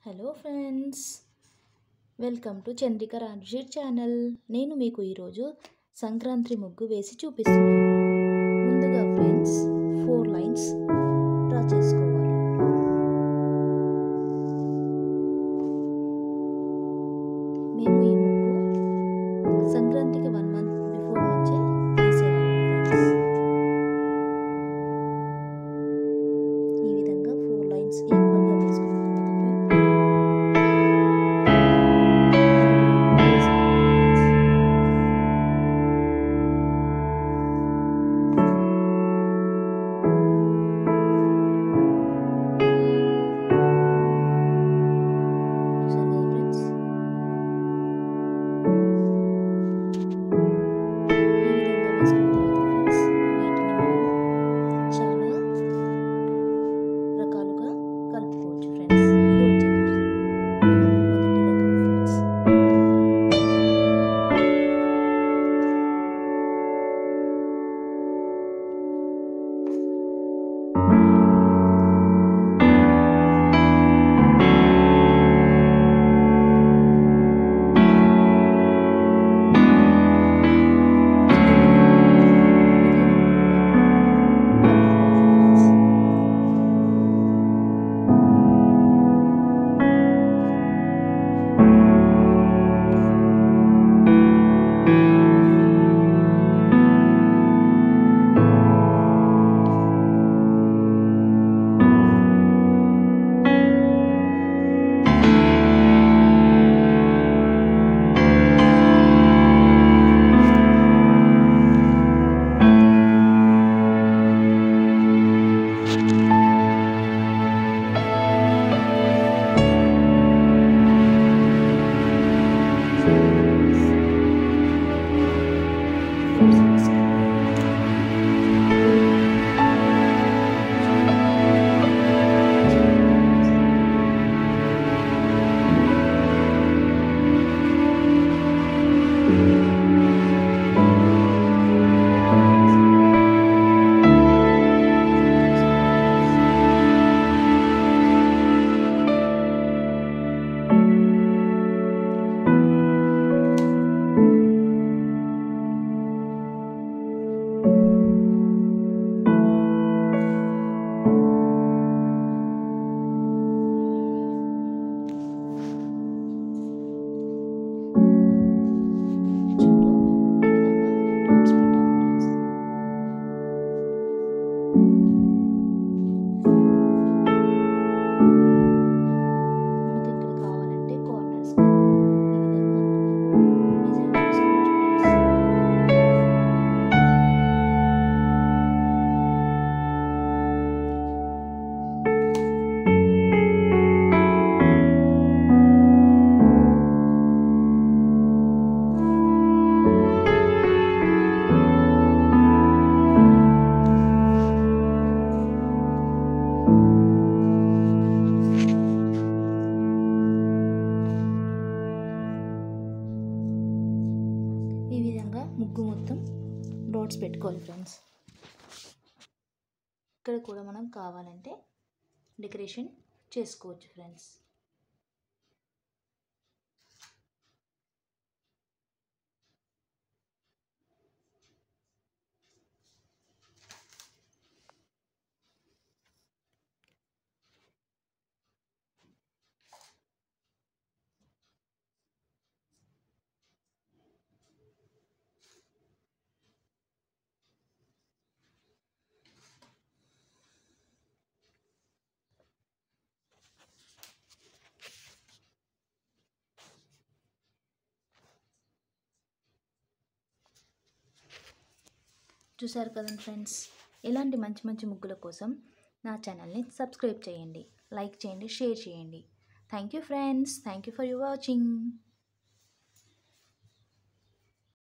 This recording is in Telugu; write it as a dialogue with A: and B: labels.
A: hello friends welcome to Chandrika రాజుషీర్ ఛానల్ నేను మీకు ఈరోజు సంక్రాంతి ముగ్గు వేసి చూపిస్తున్నాను ముందుగా ఫ్రెండ్స్ ఫోర్ లైన్స్ డ్రా చేసుకోవాలి మేము ఈ ముగ్గు సంక్రాంతికి వన్ మంత్ బిఫోర్ నుంచే వేసేవాళ్ళం ఫ్రెండ్స్ ఈ విధంగా ఫోర్ లైన్స్ ఈక్వల్గా వేసుకున్న తర్వాత ఫ్రెండ్స్ చూసారు కదా ఫ్రెండ్స్ ఈ విధంగా వేసుకున్న తర్వాత ఫ్రెండ్స్ వీటిని మనం చాలా రకాలుగా కలుపుకోవచ్చు ఫ్రెండ్స్ ఇది వచ్చేసి మనం మొదటి రకం ఫ్రెండ్స్ చుట్టూ ఈ విధంగా డాట్స్ పెట్టాలి ఫ్రెండ్స్ మనకి ఇక్కడ కావాలంటే కార్నర్స్ ఈ విధంగా డిజైన్ చేసుకోవచ్చు ఫ్రెండ్స్ ఈ విధంగా ముగ్గు మొత్తం డాట్స్ పెట్టుకోవాలి ఫ్రెండ్స్ ఇక్కడ కూడా మనం కావాలంటే డెకరేషన్ చేసుకోవచ్చు ఫ్రెండ్స్ చూసారు కదండి ఫ్రెండ్స్ ఇలాంటి మంచి మంచి ముగ్గుల కోసం నా ఛానల్ని సబ్స్క్రైబ్ చేయండి లైక్ చేయండి షేర్ చేయండి thank you friends thank you for you watching